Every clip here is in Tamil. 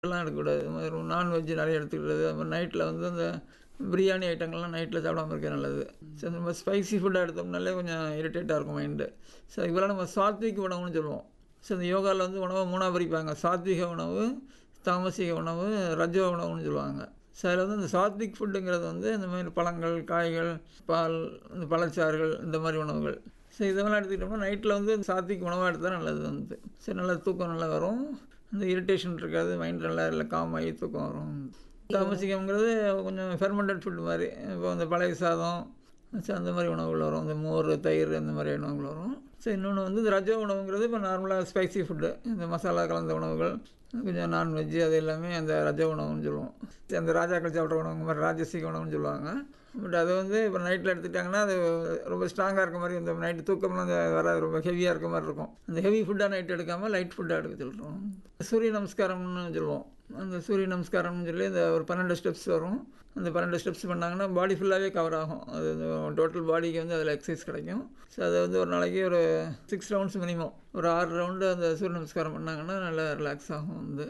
எல்லாம் எடுக்கக்கூடாது இது மாதிரி நான்வெஜ் நிறைய எடுத்துக்கிறது அது மாதிரி நைட்டில் வந்து அந்த பிரியாணி ஐட்டங்கள்லாம் நைட்டில் சாப்பிடாம இருக்க நல்லது ஸோ நம்ம ஸ்பைசி ஃபுட்டாக எடுத்தோம்னாலே கொஞ்சம் இரிட்டேட்டாக இருக்கும் மைண்டு ஸோ இதெல்லாம் நம்ம சாத்விக் உணவுன்னு சொல்லுவோம் ஸோ இந்த யோகாவில் வந்து உணவை மூணாக பிரிப்பாங்க சாத்விக உணவு தாமசிக உணவு ரஜோ உணவுன்னு சொல்லுவாங்க ஸோ அதில் வந்து இந்த சாத்விக் ஃபுட்டுங்கிறது வந்து இந்த மாதிரி பழங்கள் காய்கள் பால் இந்த பழச்சாறுகள் இந்த மாதிரி உணவுகள் ஸோ இதெல்லாம் எடுத்துக்கிட்டோம்னா நைட்டில் வந்து சாத்விக் உணவாக எடுத்தால் நல்லது வந்து சரி நல்லா தூக்கம் நல்லா வரும் அந்த இரிட்டேஷன் இருக்காது மைண்ட் நல்லா இல்லை காம் ஆகி தூக்கம் வரும் தாமசிக்கம்ங்கிறது கொஞ்சம் ஃபெர்மெண்டட் ஃபுட் மாதிரி இப்போ இந்த பழைய சாதம் ஸோ அந்த மாதிரி உணவுகள் வரும் இந்த மோர் தயிர் அந்த மாதிரி உணவுகள் வரும் ஸோ இன்னொன்று வந்து இந்த ரஜோ உணவுங்கிறது இப்போ நார்மலாக ஸ்பைசி ஃபுட்டு இந்த மசாலா கலந்த உணவுகள் கொஞ்சம் நான்வெஜ்ஜு அது எல்லாமே அந்த ரஜ உணவுன்னு சொல்லுவோம் அந்த ராஜாக்கள் சாப்பிட்ற உணவு மாதிரி ராஜசிக உணவுன்னு சொல்லுவாங்க பட் அது வந்து இப்போ நைட்டில் எடுத்துக்கிட்டாங்கன்னா அது ரொம்ப ஸ்ட்ராங்காக இருக்க மாதிரி இந்த நைட்டு தூக்கம்லாம் அந்த வராது ரொம்ப ஹெவியாக இருக்க மாதிரி இருக்கும் அந்த ஹெவி ஃபுட்டாக நைட் எடுக்காமல் லைட் ஃபுட்டாக எடுக்க சொல்கிறோம் சூரிய நமஸ்காரம்னு சொல்லுவோம் அந்த சூரிய நமஸ்காரம்னு சொல்லி இந்த ஒரு பன்னெண்டு ஸ்டெப்ஸ் வரும் அந்த பன்னெண்டு ஸ்டெப்ஸ் பண்ணாங்கன்னா பாடி ஃபுல்லாகவே கவர் ஆகும் அது டோட்டல் பாடிக்கு வந்து அதில் எக்ஸசைஸ் கிடைக்கும் ஸோ அது வந்து ஒரு நாளைக்கு ஒரு சிக்ஸ் ரவுண்ட்ஸ் மினிமம் ஒரு ஆறு ரவுண்டு அந்த சூரிய நமஸ்காரம் பண்ணாங்கன்னா நல்லா ரிலாக்ஸ் ஆகும் வந்து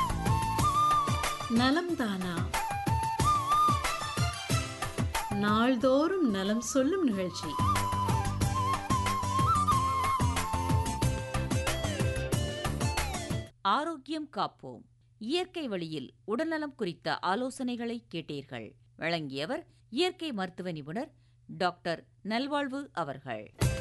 நலம் தானா நாள்தோறும் நலம் சொல்லும் நிகழ்ச்சி ஆரோக்கியம் காப்போம் இயற்கை வழியில் உடல்நலம் குறித்த ஆலோசனைகளை கேட்டீர்கள் வழங்கியவர் இயற்கை மருத்துவ நிபுணர் டாக்டர் நல்வாழ்வு அவர்கள்